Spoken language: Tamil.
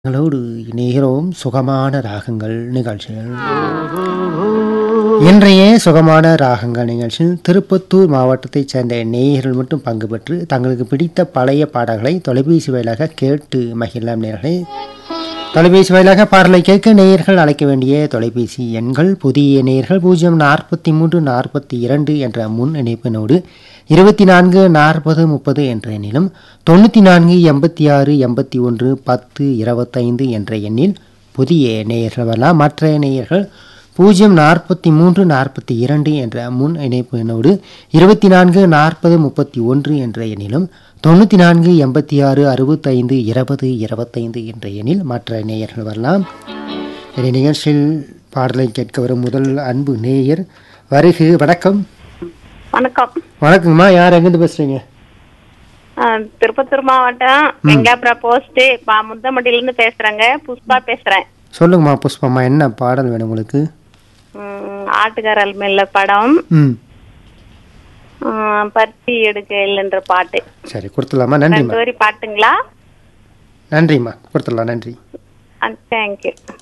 ங்களோடு இணைகிறோம் சுகமான ராகங்கள் நிகழ்ச்சிகள் இன்றைய சுகமான ராகங்கள் நிகழ்ச்சியில் திருப்பத்தூர் மாவட்டத்தைச் சேர்ந்த நேயர்கள் மட்டும் பங்கு பெற்று தங்களுக்கு பிடித்த பழைய பாடல்களை தொலைபேசி வாயிலாக கேட்டு மகிழலாம் நேயர்களே தொலைபேசி வாயிலாக பாடலை கேட்க நேயர்கள் அழைக்க வேண்டிய தொலைபேசி எண்கள் புதிய நேயர்கள் பூஜ்ஜியம் நாற்பத்தி மூன்று நாற்பத்தி இரண்டு என்ற முன் இணைப்பினோடு இருபத்தி நான்கு நாற்பது முப்பது என்ற எண்ணிலும் தொண்ணூற்றி நான்கு எண்பத்தி ஆறு எண்பத்தி ஒன்று பத்து இருபத்தைந்து என்ற எண்ணில் புதிய நேயர்கள் வரலாம் மற்ற நேயர்கள் பூஜ்ஜியம் நாற்பத்தி மூன்று நாற்பத்தி இரண்டு என்ற முன் இணைப்பு எண்ணோடு இருபத்தி நான்கு நாற்பது முப்பத்தி ஒன்று என்ற எண்ணிலும் தொண்ணூற்றி நான்கு எண்பத்தி ஆறு அறுபத்தைந்து இருபது இருபத்தைந்து என்ற எண்ணில் மற்ற நேயர்கள் வரலாம் இந்த நிகழ்ச்சியில் பாடலை கேட்க வரும் முதல் அன்பு நேயர் வருகு வணக்கம் வணக்கம் வணக்கங்கம்மா யார் எங்கேருந்து பேசுறீங்க ஆ, திருப்பத்தூர் மாவட்டம் வெங்காபுரம் போஸ்ட் முந்தமட்டில இருந்து பேசுறேங்க புஷ்பா பேசுறேன் சொல்லுங்கம்மா புஷ்பம்மா என்ன பாடல் வேணும் உங்களுக்கு ம், ஆட்டுக்காரல் மேல படம் ம் ம், பருத்தி எடுக்கையில்ன்ற பாட்டு சரி கொடுத்துடலாமா நன்றிம்மா ரெண்டு வரி பாட்டுங்களா நன்றிம்மா கொடுத்துடலாம் நன்றி தேங்க்யூ